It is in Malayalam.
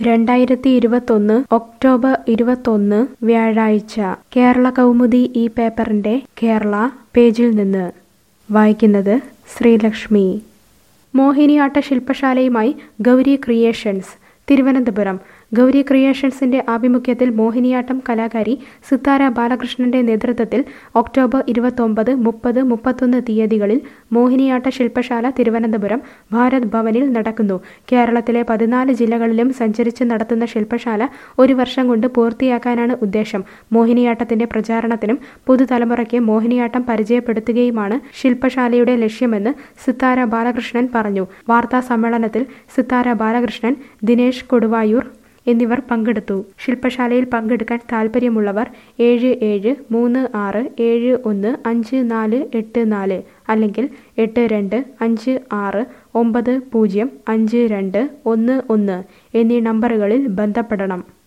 രണ്ടായിരത്തി ഇരുപത്തൊന്ന് ഒക്ടോബർ ഇരുപത്തൊന്ന് വ്യാഴാഴ്ച കേരള കൗമുദി ഈ പേപ്പറിന്റെ കേരള പേജിൽ നിന്ന് വായിക്കുന്നത് ശ്രീലക്ഷ്മി മോഹിനിയാട്ട ശില്പശാലയുമായി ഗൗരി ക്രിയേഷൻസ് തിരുവനന്തപുരം ഗൗരി ക്രിയേഷൻസിന്റെ ആഭിമുഖ്യത്തിൽ മോഹിനിയാട്ടം കലാകാരി സിത്താര ബാലകൃഷ്ണന്റെ നേതൃത്വത്തിൽ ഒക്ടോബർ ഇരുപത്തൊമ്പത് മുപ്പത് മുപ്പത്തൊന്ന് തീയതികളിൽ മോഹിനിയാട്ട ശില്പശാല തിരുവനന്തപുരം ഭാരത് ഭവനിൽ നടക്കുന്നു കേരളത്തിലെ പതിനാല് ജില്ലകളിലും സഞ്ചരിച്ച് നടത്തുന്ന ശില്പശാല ഒരു വർഷം കൊണ്ട് പൂർത്തിയാക്കാനാണ് ഉദ്ദേശം മോഹിനിയാട്ടത്തിന്റെ പ്രചാരണത്തിനും പുതുതലമുറയ്ക്ക് മോഹിനിയാട്ടം പരിചയപ്പെടുത്തുകയുമാണ് ശില്പശാലയുടെ ലക്ഷ്യമെന്ന് സിത്താര ബാലകൃഷ്ണൻ പറഞ്ഞു വാർത്താ സമ്മേളനത്തിൽ സിത്താര ബാലകൃഷ്ണൻ ദിനേശ് കൊടുവായൂർ എന്നിവർ പങ്കെടുത്തു ശില്പശാലയിൽ പങ്കെടുക്കാൻ താൽപ്പര്യമുള്ളവർ ഏഴ് ഏഴ് മൂന്ന് ആറ് ഏഴ് ഒന്ന് അഞ്ച് നാല് എട്ട് നാല് അല്ലെങ്കിൽ എട്ട് രണ്ട് അഞ്ച് ആറ് ഒമ്പത് പൂജ്യം അഞ്ച് രണ്ട് ഒന്ന് ഒന്ന് എന്നീ നമ്പറുകളിൽ ബന്ധപ്പെടണം